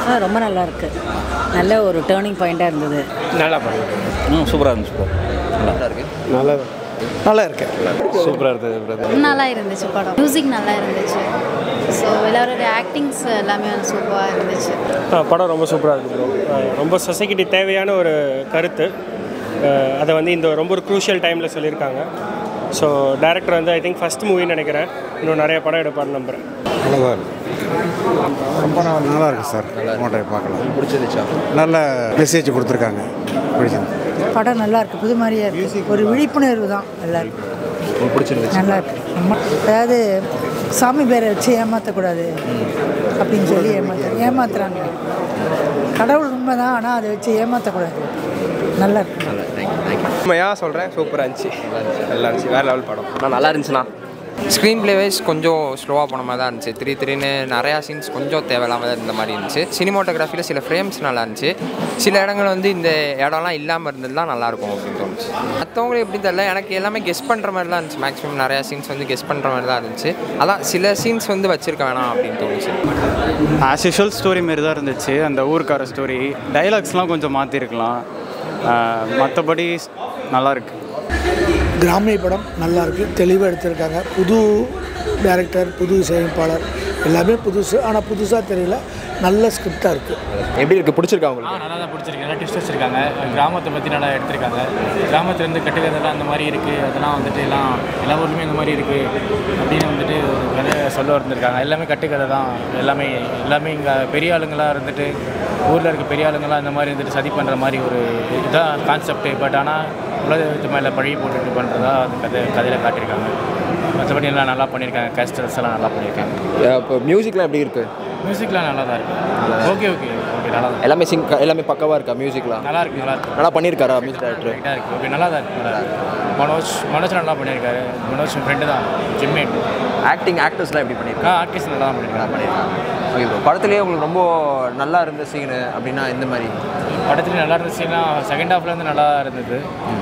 ஆ ரொம்ப நல்லா இருக்கு நல்ல ஒரு டேர்னிங் பாயிண்ட்டாக இருந்தது நல்லா பண்ணிருக்காங்க ம் சூப்பராக இருந்துச்சு bro. நல்லா இருக்கு நல்லா நல்லா இருக்கு சூப்பராக இருக்குது பிரதர் நல்லா இருந்துச்சு படம் மியூசிக் நல்லா இருந்துச்சு ஸோ எல்லாரோட ஆக்டிங்ஸ் எல்லாமே சூப்பராக இருந்துச்சு படம் ரொம்ப சூப்பராக இருக்குது ப்ரோ ரொம்ப சொசைட்டிக்கு தேவையான ஒரு கருத்து அஹ் அதை வந்து இந்த ரொம்ப ஒரு க்ரூஷியல் டைமில் சொல்லியிருக்காங்க ஸோ டேரக்டர் வந்து ஐ திங்க் ஃபஸ்ட் மூவின்னு நினைக்கிறேன் இன்னும் நிறைய படம் எடுப்பார்னு நம்புகிறேன் நல்லா இருக்கு ரொம்ப நல்லா இருக்கு சார் மோட்டை பார்க்கலாம் பிடிச்சிருந்துச்சா நல்ல மெசேஜ் கொடுத்துருக்காங்க பிடிச்சிருந்து படம் நல்லா இருக்கு புது மாதிரியே இருக்கு ஒரு விழிப்புணர்வு தான் எல்லாருக்கும் உங்களுக்கு பிடிச்சிருந்துச்சு நல்லா இருக்கு ரொம்ப அதாவது சாமி பேரை வச்சு ஏமாற்றக்கூடாது அப்படின்னு சொல்லி ஏமாத்த ஏமாத்துறாங்க கடவுள் உண்மைதான் ஆனால் அதை வச்சு ஏமாற்றக்கூடாது நல்லா இருக்கு நல்லா தேங்க்யூ தேங்க்யூ உண்மையாக சொல்கிறேன் சூப்பராக இருந்துச்சு நல்லா இருந்துச்சு வேறு லெவல் படம் ஆனால் நல்லா இருந்துச்சுண்ணா ஸ்க்ரீன் ப்ளே வைஸ் கொஞ்சம் ஸ்லோவாக போன மாதிரி தான் இருந்துச்சு த்ரீ த்ரீன்னு நிறையா சீன்ஸ் கொஞ்சம் தேவையில்லாமல் தான் இருந்த மாதிரி இருந்துச்சு சினிமோட்டோகிராஃபியில் சில ஃப்ரேம்ஸ் நல்லா இருந்துச்சு சில இடங்கள் வந்து இந்த இடம்லாம் இல்லாமல் இருந்தது தான் நல்லாயிருக்கும் அப்படின்னு தோணுச்சு மற்றவங்களுக்கு எப்படி தெரியல எனக்கு எல்லாமே கெஸ் பண்ணுற மாதிரி தான் இருந்துச்சு மேக்ஸிமம் நிறையா சீன்ஸ் வந்து கெஸ் பண்ணுற மாதிரி தான் இருந்துச்சு அதான் சில சீன்ஸ் வந்து வச்சிருக்க வேணாம் அப்படின்னு தோணுச்சு ஆஸ் யூஷுவல் ஸ்டோரி மாரி தான் இருந்துச்சு அந்த ஊருக்கார ஸ்டோரி டைலாக்ஸ்லாம் கொஞ்சம் மாற்றிருக்கலாம் மற்றபடி நல்லா இருக்கு கிராமிய படம் நல்லா இருக்கு தெளிவாக எடுத்திருக்காங்க புது டைரக்டர் புது இசையமைப்பாளர் எல்லாமே புதுசு ஆனால் புதுசாக தெரியல நல்ல ஸ்கிரிப்டாக இருக்குது எப்படி இருக்குது பிடிச்சிருக்கா உங்களுக்கு நல்லா தான் பிடிச்சிருக்கு நல்லா ட்விஸ்ட் வச்சிருக்காங்க கிராமத்தை பற்றி நல்லா எடுத்திருக்காங்க கிராமத்துலேருந்து கட்டுக்கதெல்லாம் அந்த மாதிரி இருக்குது அதெல்லாம் வந்துட்டு எல்லாம் எல்லா ஊர்லேயுமே இந்த மாதிரி இருக்குது அப்படின்னு வந்துட்டு ஒரு கதை சொல்ல வந்திருக்காங்க எல்லாமே கட்டுக்கதை தான் எல்லாமே எல்லாமே இங்கே பெரிய ஆளுங்களாக இருந்துட்டு ஊரில் இருக்க பெரிய ஆளுங்களாம் இந்த மாதிரி இருந்துட்டு சதி பண்ணுற மாதிரி ஒரு இதுதான் கான்செப்ட் பட் ஆனால் உலகத்து மேலே பழி போட்டுட்டு பண்ணுறதா அந்த கதை கதையில் காட்டியிருக்காங்க மற்றபடி எல்லாம் நல்லா பண்ணியிருக்காங்க கேஸ்டல்ஸ் எல்லாம் நல்லா பண்ணியிருக்காங்க இப்போ மியூசிக்லாம் எப்படி இருக்குது மியூசிக்லாம் நல்லா தான் இருக்குது ஓகே ஓகே ஓகே நல்லா தான் எல்லாமே சிங்க் எல்லாமே பக்கவாக இருக்கா மியூசிக்லாம் நல்லா இருக்கு நல்லா இருக்கு நல்லா பண்ணியிருக்காரா மியூசிக் டேரக்டர் ரைட்டாக இருக்குது ஓகே நல்லா தான் இருக்கு நல்லா இருக்கு மனோஜ் மனோஜ் நல்லா பண்ணியிருக்காரு மனோஜ் ஃப்ரெண்டு தான் ஜிம்மேட் ஆக்டிங் ஆக்டர்ஸ்லாம் எப்படி பண்ணியிருக்காங்க ஆ ஆர்டிஸ்ட் நல்லா தான் பண்ணியிருக்காங்க பண்ணியிருக்காங்க ஓகே ப்ரோ படத்துலேயே உங்களுக்கு ரொம்ப நல்லா இருந்த சீனு அப்படின்னா எந்த மாதிரி படத்துல நல்லா இருந்த சீன்லாம் செகண்ட் ஹாஃப்லேருந்து நல்லா இருந்தது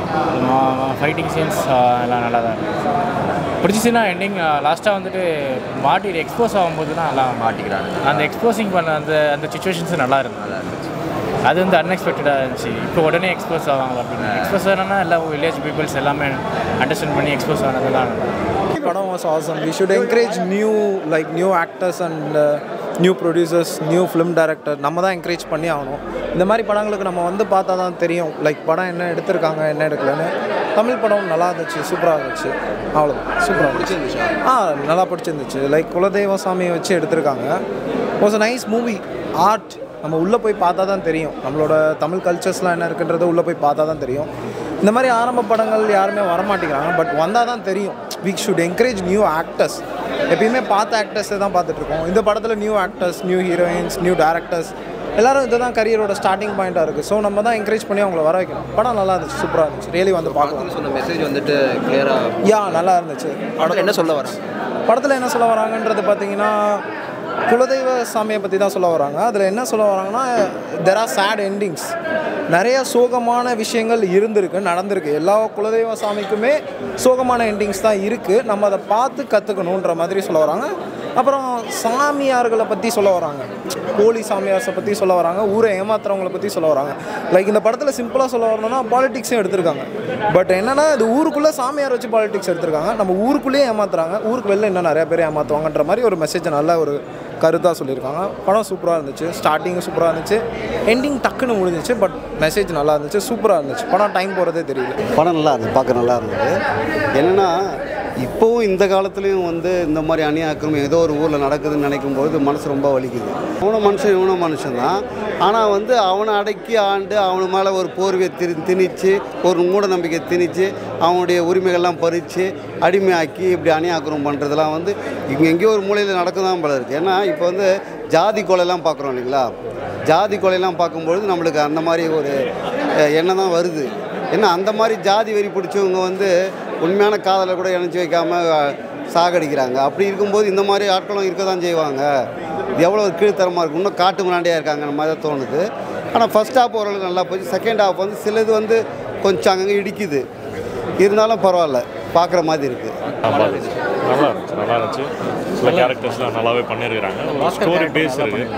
ஃபைட்டிங் சீன்ஸ் எல்லாம் நல்லா தான் இருந்துச்சு பிடிச்ச சீனா எண்டிங் லாஸ்ட்டாக வந்துட்டு மாட்டி எக்ஸ்போஸ் ஆகும்போது தான் நல்லா மாட்டிக்கிறாங்க அந்த எக்ஸ்போசிங் பண்ண அந்த அந்த சுச்சுவேஷன்ஸ் நல்லா இருந்தது நல்லா இருந்துச்சு அது வந்து அன்எக்ஸ்பெக்டடாக இருந்துச்சு இப்போ உடனே எக்ஸ்போஸ் ஆவாங்க அப்படின்னு எக்ஸ்போஸ் ஆனா எல்லா வில்லேஜ் பீப்புள்ஸ் எல்லாமே அண்டர்ஸ்டாண்ட் பண்ணி எக்ஸ்போஸ் ஆனது தான் படம் was awesome we should encourage new like new actors and new producers new film director நம்ம தான் என்கரேஜ் பண்ணி ஆகணும் இந்த மாதிரி படங்களுக்கு நம்ம வந்து பார்த்தா தான் தெரியும் லைக் படம் என்ன எடுத்திருக்காங்க என்ன எடுக்கலன்னு தமிழ் படம் நல்லா இருந்துச்சு சூப்பராக இருந்துச்சு அவ்வளோதான் சூப்பராக பிடிச்சிருந்துச்சா ஆ நல்லா பிடிச்சிருந்துச்சு லைக் குலதெய்வ சாமியை வச்சு எடுத்திருக்காங்க was a nice movie art நம்ம உள்ளே போய் பார்த்தா தான் தெரியும் நம்மளோட தமிழ் கல்ச்சர்ஸ்லாம் என்ன இருக்குன்றத உள்ளே போய் பார்த்தா தான் தெரியும் இந்த மாதிரி ஆரம்ப படங்கள் யாருமே வரமாட்டேங்கிறாங்க பட் வந்தால் தான் தெரியும் we should encourage new actors எப்பயுமே பார்த்த ஆக்டர்ஸை தான் பார்த்துட்ருக்கோம் இந்த படத்தில் நியூ ஆக்டர்ஸ் நியூ ஹீரோயின்ஸ் நியூ டேரக்டர்ஸ் எல்லாரும் இதுதான் கரியரோட ஸ்டார்டிங் பாயிண்ட்டாக இருக்குது ஸோ நம்ம தான் என்கரேஜ் பண்ணி அவங்கள வர வைக்கணும் படம் நல்லா இருந்துச்சு சூப்பராக இருந்துச்சு ரியலி வந்து பார்க்கலாம் சொன்ன மெசேஜ் வந்துட்டு கிளியராக யா நல்லா இருந்துச்சு படத்தில் என்ன சொல்ல வராங்க படத்தில் என்ன சொல்ல வராங்கன்றது பார்த்தீங்கன்னா குலதெய்வ சாமியை பற்றி தான் சொல்ல வராங்க அதில் என்ன சொல்ல வராங்கன்னா தெர் ஆர் சேட் எண்டிங்ஸ் நிறைய சோகமான விஷயங்கள் இருந்திருக்கு நடந்திருக்கு எல்லா குலதெய்வ சாமிக்குமே சோகமான எண்டிங்ஸ் தான் இருக்குது நம்ம அதை பார்த்து கற்றுக்கணுன்ற மாதிரி சொல்ல வராங்க அப்புறம் சாமியார்களை பற்றி சொல்ல வராங்க போலி சாமியார்ஸை பற்றி சொல்ல வராங்க ஊரை ஏமாத்துறவங்களை பற்றி சொல்ல வராங்க லைக் இந்த படத்தில் சிம்பிளாக சொல்ல வரணும்னா பாலிடிக்ஸும் எடுத்திருக்காங்க பட் என்னன்னா இது ஊருக்குள்ளே சாமியார் வச்சு பாலிடிக்ஸ் எடுத்திருக்காங்க நம்ம ஊருக்குள்ளேயே ஏமாத்துறாங்க ஊருக்கு வெளில இன்னும் நிறைய பேர் ஏமாற்றுவாங்கன்ற மாதிரி ஒரு மெசேஜ் நல்ல ஒரு கருத்தாக சொல்லியிருக்காங்க படம் சூப்பராக இருந்துச்சு ஸ்டார்டிங் சூப்பராக இருந்துச்சு எண்டிங் டக்குன்னு முடிஞ்சிச்சு பட் மெசேஜ் நல்லா இருந்துச்சு சூப்பராக இருந்துச்சு படம் டைம் போகிறதே தெரியல படம் நல்லா இருந்தது பார்க்க நல்லா இருந்தது என்னென்னா இப்போவும் இந்த காலத்துலேயும் வந்து இந்த மாதிரி அநியாக்கிரமம் ஏதோ ஒரு ஊரில் நடக்குதுன்னு நினைக்கும் போது மனசு ரொம்ப வலிக்குது அவனும் மனுஷன் இவனும் மனுஷன் தான் ஆனால் வந்து அவனை அடக்கி ஆண்டு அவனு மேலே ஒரு போர்வையை திரி திணிச்சு ஒரு மூட நம்பிக்கை திணிச்சு அவனுடைய உரிமைகள்லாம் பறித்து அடிமையாக்கி இப்படி அநியாக்கிரமம் பண்ணுறதெல்லாம் வந்து இங்கே எங்கேயோ ஒரு மூலையில் நடக்குதான் போல இருக்குது ஏன்னா இப்போ வந்து ஜாதி கொலைலாம் பார்க்குறோம் இல்லைங்களா ஜாதி கொலைலாம் பார்க்கும்பொழுது நம்மளுக்கு அந்த மாதிரி ஒரு அஹ், எண்ணம் தான் வருது ஏன்னா அந்த மாதிரி ஜாதி வெறி பிடிச்சவங்க வந்து உண்மையான காதலை கூட இணைச்சி வைக்காமல் சாகடிக்கிறாங்க அப்படி இருக்கும்போது இந்த மாதிரி ஆட்களும் இருக்க தான் செய்வாங்க இது எவ்வளோ கீழ்த்தரமாக இருக்கும் இன்னும் காட்டு முன்னாடியாக இருக்காங்க மாதிரி தான் தோணுது ஆனால் ஃபஸ்ட் ஹாஃப் ஓரளவுக்கு நல்லா போச்சு செகண்ட் ஹாஃப் வந்து சிலது வந்து கொஞ்சம் அங்கங்கே இடிக்குது இருந்தாலும் பரவாயில்ல பார்க்குற மாதிரி இருக்குது நல்லா இருந்துச்சு நல்லா இருந்துச்சு நல்லா இருந்துச்சு சில கேரக்டர்ஸ்லாம் நல்லாவே பண்ணியிருக்கிறாங்க ஒரு ஸ்டோரி பேஸ் இருக்குது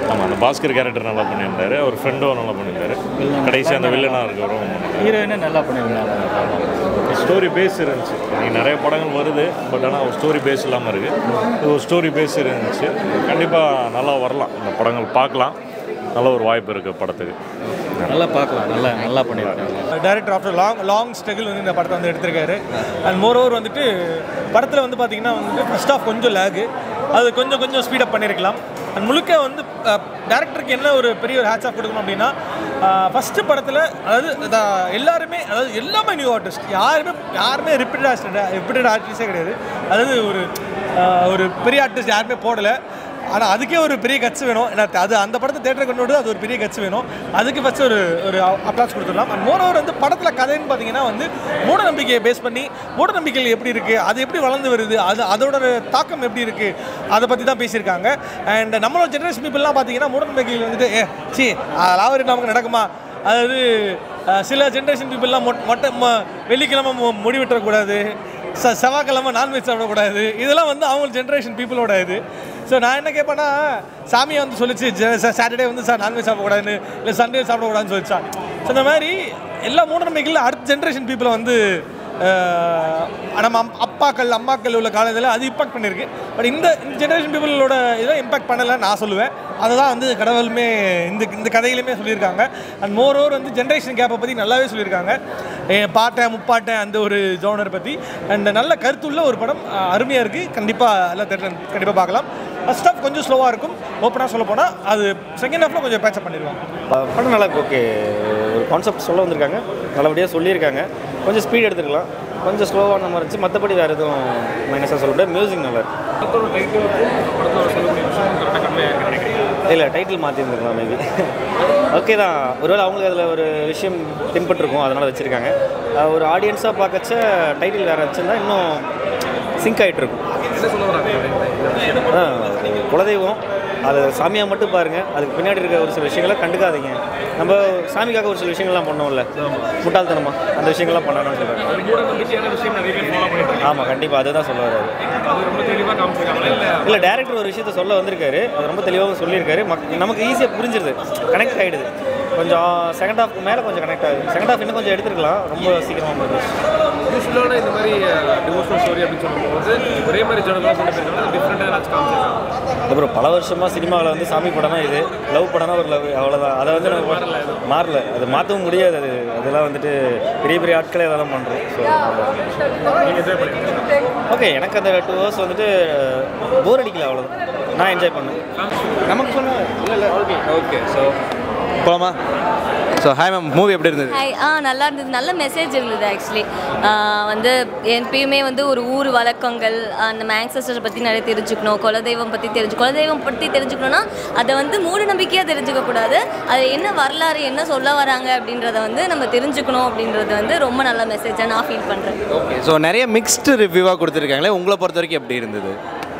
ஆமாம் அந்த பாஸ்கர் கேரக்டர் நல்லா பண்ணியிருந்தாரு அவர் ஃப்ரெண்டும் நல்லா பண்ணியிருந்தாரு கடைசி அந்த வில்லனாக இருக்கிறவரும் ஹீரோயினும் நல்லா பண்ணியிருந்தாங்க ஸ்டோரி பேஸ் இருந்துச்சு நீ நிறைய படங்கள் வருது பட் ஆனால் ஒரு ஸ்டோரி பேஸ் இல்லாமல் இருக்குது இது ஒரு ஸ்டோரி பேஸ் இருந்துச்சு கண்டிப்பாக நல்லா வரலாம் இந்த படங்கள் பார்க்கலாம் நல்ல ஒரு வாய்ப்பு இருக்குது படத்துக்கு நல்லா பார்க்கலாம் நல்லா நல்லா பண்ணியிருக்காங்க director after long long struggle வந்து இந்த படத்தை வந்து எடுத்திருக்காரு அண்ட் மோர் ஓவர் வந்துட்டு படத்தில் வந்து பார்த்தீங்கன்னா வந்துட்டு ஃபர்ஸ்ட் ஆஃப் கொஞ்சம் லேகு அது கொஞ்சம் கொஞ்சம் ஸ்பீடப் பண்ணியிருக்கலாம் அண்ட் முழுக்க வந்து டேரக்டருக்கு என்ன ஒரு பெரிய ஒரு ஹேட்ச் ஆஃப் கொடுக்கணும் அப்படின்னா ஃபஸ்ட்டு படத்தில் அதாவது இந்த எல்லாருமே அதாவது எல்லாமே நியூ ஆர்டிஸ்ட் யாருமே யாருமே ரிப்பீட்டட் ஆர்டிஸ்ட் ரிப்பீட்டட் ஆர்டிஸ்டே கிடையாது அதாவது ஒரு ஆஹ், ஒரு பெரிய ஆர்டிஸ்ட் யாருமே போடலை ஆனால் அதுக்கே ஒரு பெரிய கட்சி வேணும் ஏன்னா அது அந்த படத்தை தேட்டருக்கு கொண்டு வந்து அது ஒரு பெரிய கட்சி வேணும் அதுக்கு ஃபஸ்ட்டு ஒரு ஒரு அப்ளாஸ் கொடுத்துடலாம் அண்ட் மோரோவர் வந்து படத்தில் கதைன்னு பார்த்தீங்கன்னா வந்து மூட நம்பிக்கையை பேஸ் பண்ணி மூட நம்பிக்கைகள் எப்படி இருக்குது அது எப்படி வளர்ந்து வருது அது அதோட தாக்கம் எப்படி இருக்குது அதை பற்றி தான் பேசியிருக்காங்க அண்ட் நம்மளோட ஜென்ரேஷன் பீப்புளெலாம் பார்த்தீங்கன்னா மூட நம்பிக்கைகள் வந்துட்டு ஏ சி அதெல்லாம் ஒரு நமக்கு நடக்குமா அதாவது அஹ், சில ஜென்ரேஷன் பீப்புளெலாம் மொட் மொட்டை ம- வெள்ளிக்கிழமை மு- முடி வெட்டக்கூடாது ச செவ்வாய்க்கிழமை நான்வெஜ் சாப்பிடக்கூடாது இதெல்லாம் வந்து அவங்க ஜென்ரேஷன் பீப்புளோட இது ஸோ நான் என்ன கேட்பேன்னா சாமியை வந்து சொல்லிச்சு சாட்டர்டே வந்து சார் நான்வெஜ் சாப்பிடக்கூடாதுன்னு இல்லை சண்டே சாப்பிடக்கூடாதுன்னு சொல்லிச்சா ஸோ இந்த மாதிரி எல்லா மூடநம்பிக்கைகளும் அடுத்த ஜென்ரேஷன் பீப்புளை வந்து அஹ், நம்ம அம்- அப்பாக்கள் அம்மாக்கள் உள்ள காலத்தில் அது இம்பாக்ட் பண்ணியிருக்கு பட் இந்த இந்த ஜென்ரேஷன் பீப்புளோட இதை இம்பாக்ட் பண்ணலைன்னு நான் சொல்லுவேன் அதை தான் வந்து கடவுளுமே இந்த இந்த கதையிலுமே சொல்லியிருக்காங்க அண்ட் மோர் ஓவர் வந்து ஜென்ரேஷன் கேப்பை பற்றி நல்லாவே சொல்லியிருக்காங்க என் பாட்டேன் முப்பாட்டேன் அந்த ஒரு ஜோனர் பற்றி அண்ட் நல்ல கருத்துள்ள ஒரு படம் அருமையாக இருக்குது கண்டிப்பாக எல்லாம் தேட்டர் கண்டிப்பாக பார்க்கலாம் ஃபர்ஸ்ட் ஹாஃப் கொஞ்சம் ஸ்லோவாக இருக்கும் ஓப்பனாக சொல்ல போனால் அது செகண்ட் ஹாஃபில் கொஞ்சம் பேச்சப் பண்ணிடுவாங்க படம் நல்லா ஓகே ஒரு கான்செப்ட் சொல்ல வந்திருக்காங்க நல்லபடியாக சொல்லியிருக்காங்க கொஞ்சம் ஸ்பீட் எடுத்துக்கலாம் கொஞ்சம் ஸ்லோவான மாதிரி இருந்துச்சு மற்றபடி வேறு எதுவும் மைனஸாக சொல்ல முடியாது மியூசிக் நல்லா இருக்கு இல்லை டைட்டில் மாற்றிருந்துருக்கலாம் மேபி ஓகே தான் ஒருவேளை அவங்களுக்கு அதில் ஒரு விஷயம் தென்பட்டிருக்கும் அதனால் வச்சுருக்காங்க அஹ் ஒரு ஆடியன்ஸாக பார்க்கச்ச டைட்டில் வேறு வச்சுருந்தா இன்னும் சிங்க் ஆகிட்டு இருக்கும் அதான் குலதெய்வம் அது சாமியாக மட்டும் பாருங்கள் அதுக்கு பின்னாடி இருக்க ஒரு சில விஷயங்களை கண்டுக்காதீங்க நம்ம சாமிக்காக ஒரு சில விஷயங்கள்லாம் பண்ணோம்ல முட்டாள்தனமா அந்த விஷயங்கள்லாம் பண்ணணும்னு சொல்லுவாங்க ஆமாம் கண்டிப்பாக அதுதான் சொல்ல வராரு இல்லை டேரக்டர் ஒரு விஷயத்த சொல்ல வந்திருக்காரு அது ரொம்ப தெளிவாக சொல்லியிருக்காரு மக் நமக்கு ஈஸியாக புரிஞ்சிருது கனெக்ட் ஆகிடுது கொஞ்சம் செகண்ட் ஹாஃப்க்கு மேலே கொஞ்சம் கனெக்ட் ஆகுது செகண்ட் ஹாஃப் இன்னும் கொஞ்சம் எடுத்துருக்கலாம் ரொம்ப சீக்கிரமாக முடிஞ்சு யூஸ்வலான இந்த மாதிரி டிவோஷனல் ஸ்டோரி அப்படின்னு சொல்லும்போது ஒரே மாதிரி ஜனங்களாக கொண்டு போயிருக்காங்க டிஃப்ரெண்டாக ஏதாச்சும் காமிச்சிருக்காங்க அப்புறம் பல வருஷமாக சினிமாவில் வந்து சாமி படம்னா இது லவ் படம்னா ஒரு லவ் அவ்வளோதான் அதை வந்து நம்ம மாறல அது மாற்றவும் முடியாது அது அதெல்லாம் வந்துட்டு பெரிய பெரிய ஆட்களே அதெல்லாம் பண்ணுறோம் ஸோ ஓகே எனக்கு அந்த டூ ஹவர்ஸ் வந்துட்டு போர் அடிக்கல அவ்வளோதான் நான் என்ஜாய் பண்ணேன் நமக்கு சொன்ன இல்லை இல்லை ஓகே ஓகே ஸோ போலாமா ஸோ ஹாய் மேம் மூவி எப்படி இருந்தது ஹாய் ஆ நல்லா இருந்தது நல்ல மெசேஜ் இருந்தது ஆக்சுவலி வந்து எப்பயுமே வந்து ஒரு ஊர் வழக்கங்கள் அந்த மேங்சஸ்டர் பற்றி நிறைய தெரிஞ்சுக்கணும் குலதெய்வம் பற்றி தெரிஞ்சு குலதெய்வம் பற்றி தெரிஞ்சுக்கணும்னா அதை வந்து மூட நம்பிக்கையாக தெரிஞ்சுக்க கூடாது அது என்ன வரலாறு என்ன சொல்ல வராங்க அப்படின்றத வந்து நம்ம தெரிஞ்சுக்கணும் அப்படின்றது வந்து ரொம்ப நல்ல மெசேஜாக நான் ஃபீல் பண்ணுறேன் ஓகே ஸோ நிறைய மிக்ஸ்டு ரிவ்யூவாக கொடுத்துருக்காங்களே உங்களை பொறுத்த வரைக்கும் எப்படி இருந்தது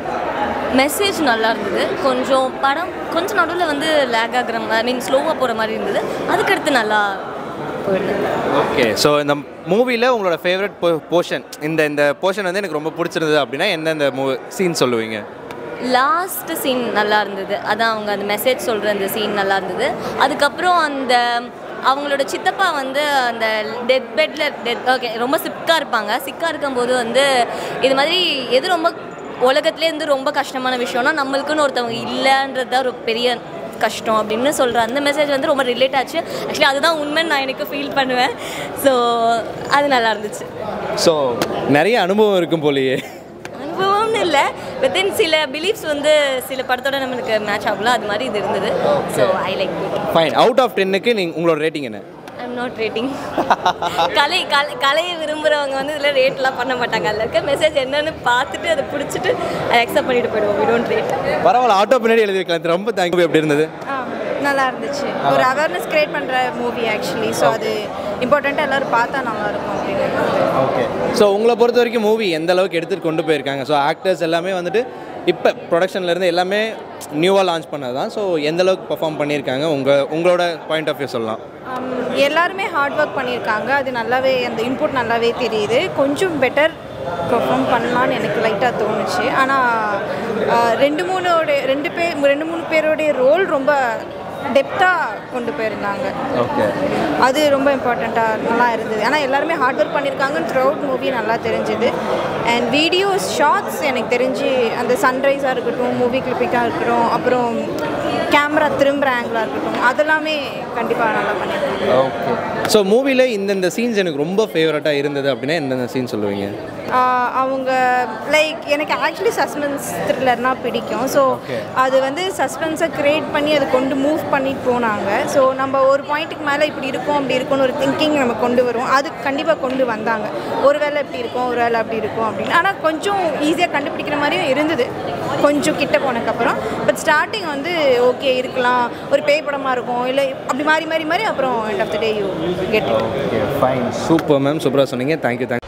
மெசேஜ் நல்லா இருந்தது கொஞ்சம் படம் கொஞ்சம் நடுவில் வந்து லேக் ஆகுற ஐ மீன் ஸ்லோவாக போகிற மாதிரி இருந்தது அதுக்கடுத்து நல்லா போயிருந்தது ஓகே ஸோ இந்த மூவியில் உங்களோட ஃபேவரட் போர்ஷன் இந்த இந்த போர்ஷன் வந்து எனக்கு ரொம்ப பிடிச்சிருந்தது அப்படின்னா எந்தெந்த மூ சீன் சொல்லுவீங்க லாஸ்ட் சீன் நல்லா இருந்தது அதான் அவங்க அந்த மெசேஜ் சொல்கிற அந்த சீன் நல்லா இருந்தது அதுக்கப்புறம் அந்த அவங்களோட சித்தப்பா வந்து அந்த டெத் பெட்டில் டெத் ஓகே ரொம்ப சிக்காக இருப்பாங்க சிக்காக இருக்கும்போது வந்து இது மாதிரி எது ரொம்ப உலகத்துலேயே இருந்து ரொம்ப கஷ்டமான விஷயம்னா நம்மளுக்குன்னு ஒருத்தவங்க இல்லைன்றது தான் ஒரு பெரிய கஷ்டம் அப்படின்னு சொல்கிற அந்த மெசேஜ் வந்து ரொம்ப ரிலேட் ஆச்சு ஆக்சுவலி அதுதான் உண்மைன்னு நான் எனக்கு ஃபீல் பண்ணுவேன் ஸோ அது நல்லா இருந்துச்சு ஸோ நிறைய அனுபவம் இருக்கும் போலயே அனுபவம்னு இல்லை வித்தின் சில பிலீஃப்ஸ் வந்து சில படத்தோட நம்மளுக்கு மேட்ச் ஆகல அது மாதிரி இது இருந்தது so I like fine out of டென்னுக்கு நீங்கள் உங்களோட ரேட்டிங் என்ன ஐம் நாட் ரேட்டிங் கலை கலை கலையை விரும்புகிறவங்க வந்து இதில் ரேட்லாம் பண்ண மாட்டாங்க அதில் இருக்க மெசேஜ் என்னன்னு பார்த்துட்டு அதை பிடிச்சிட்டு அதை அக்செப்ட் பண்ணிட்டு போயிடுவோம் வி டோன்ட் ரேட் பரவாயில்ல ஆட்டோ பின்னாடி எழுதி வைக்கலாம் ரொம்ப தேங்க்யூ எப்படி இருந்தது நல்லா இருந்துச்சு ஒரு அவேர்னஸ் கிரியேட் பண்ணுற மூவி ஆக்சுவலி ஸோ அது இம்பார்ட்டண்ட்டாக எல்லோரும் பார்த்தா நல்லாயிருக்கும் அப்படின்னு ஓகே ஸோ உங்களை பொறுத்த வரைக்கும் மூவி எந்த அளவுக்கு எடுத்துகிட்டு கொண்டு போயிருக்காங்க ஸோ ஆக்டர்ஸ் எல்லாமே வந்துட்டு இப்போ ப்ரொடக்ஷன்லேருந்து எல்லாமே நியூவாக லான்ச் பண்ணது தான் ஸோ எந்த அளவுக்கு பர்ஃபார்ம் பண்ணியிருக்காங்க உங்கள் உங்களோட பாயிண்ட் ஆஃப் வியூ சொல்லலாம் எல்லாருமே ஹார்ட் ஒர்க் பண்ணியிருக்காங்க அது நல்லாவே அந்த இன்புட் நல்லாவே தெரியுது கொஞ்சம் பெட்டர் பெர்ஃபார்ம் பண்ணலான்னு எனக்கு லைட்டாக தோணுச்சு ஆனால் ரெண்டு மூணோட ரெண்டு பேர் ரெண்டு மூணு பேரோடைய ரோல் ரொம்ப டெப்த்தாக கொண்டு போயிருந்தாங்க ஓகே அது ரொம்ப இம்பார்ட்டண்ட்டாக நல்லா இருந்தது ஆனால் எல்லாருமே ஹார்ட் ஒர்க் பண்ணியிருக்காங்கன்னு த்ரூ அவுட் மூவி நல்லா தெரிஞ்சுது அண்ட் வீடியோஸ் ஷார்ட்ஸ் எனக்கு தெரிஞ்சு அந்த சன்ரைஸாக இருக்கட்டும் மூவி கிளிப்பிக்காக இருக்கட்டும் அப்புறம் கேமரா திரும்புகிற ஆங்கிளாக இருக்கட்டும் அதெல்லாமே கண்டிப்பாக நல்லா பண்ணியிருக்காங்க ஓகே ஸோ மூவியில் இந்தந்த சீன்ஸ் எனக்கு ரொம்ப ஃபேவரட்டாக இருந்தது அப்படின்னா எந்தெந்த சீன் சொல்லுவீங்க ஆஹ் அவங்க லைக் எனக்கு ஆக்சுவலி சஸ்பென்ஸ் த்ரில்லர்னா பிடிக்கும் ஸோ அது வந்து சஸ்பென்ஸை க்ரியேட் பண்ணி அதை கொண்டு மூவ் பண்ணிட்டு போனாங்க ஸோ நம்ம ஒரு பாயிண்ட்டுக்கு மேலே இப்படி இருக்கும் அப்படி இருக்கும்னு ஒரு திங்கிங் நம்ம கொண்டு வருவோம் அது கண்டிப்பாக கொண்டு வந்தாங்க ஒரு வேளை இப்படி இருக்கும் ஒரு வேளை அப்படி இருக்கும் அப்படின்னு ஆனால் கொஞ்சம் ஈஸியாக கண்டுபிடிக்கிற மாதிரியும் இருந்தது கொஞ்சம் கிட்ட போனதுக்கப்புறம் பட் ஸ்டார்டிங் வந்து ஓகே இருக்கலாம் ஒரு பேய் படமாக இருக்கும் இல்லை அப்படி மாறி மாறி மாறி அப்புறம் end of the day you get okay fine super ma'am சூப்பராக சொன்னீங்க தேங்க்யூ தேங்க்